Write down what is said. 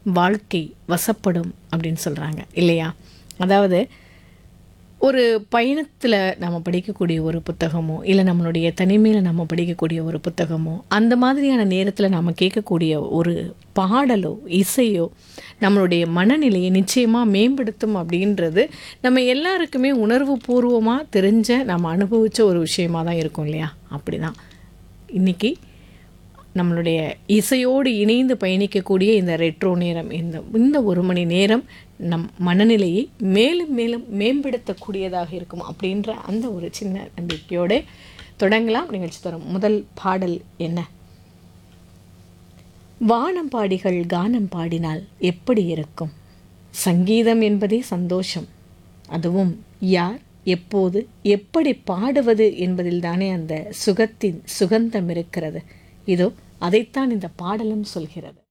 வாழ்க்கை வசப்படும் அப்படின்னு சொல்கிறாங்க இல்லையா அதாவது ஒரு பயணத்தில் நம்ம படிக்கக்கூடிய ஒரு புத்தகமோ இல்லை நம்மளுடைய தனிமையில் நம்ம படிக்கக்கூடிய ஒரு புத்தகமோ அந்த மாதிரியான நேரத்தில் நம்ம கேட்கக்கூடிய ஒரு பாடலோ இசையோ நம்மளுடைய மனநிலையை நிச்சயமாக மேம்படுத்தும் அப்படின்றது நம்ம எல்லாருக்குமே உணர்வு பூர்வமாக தெரிஞ்ச நம்ம அனுபவித்த ஒரு விஷயமா தான் இருக்கும் இல்லையா அப்படி தான் இன்றைக்கி நம்மளுடைய இசையோடு இணைந்து பயணிக்கக்கூடிய இந்த ரெட்ரோ நேரம் இந்த இந்த ஒரு மணி நேரம் நம் மனநிலையை மேலும் மேலும் மேம்படுத்தக்கூடியதாக இருக்கும் அப்படின்ற அந்த ஒரு சின்ன நம்பிக்கையோடு தொடங்கலாம் நிகழ்ச்சி தரும் முதல் பாடல் என்ன வானம் பாடிகள் கானம் பாடினால் எப்படி இருக்கும் சங்கீதம் என்பதே சந்தோஷம் அதுவும் யார் எப்போது எப்படி பாடுவது என்பதில் தானே அந்த சுகத்தின் சுகந்தம் இருக்கிறது இதோ அதைத்தான் இந்த பாடலும் சொல்கிறது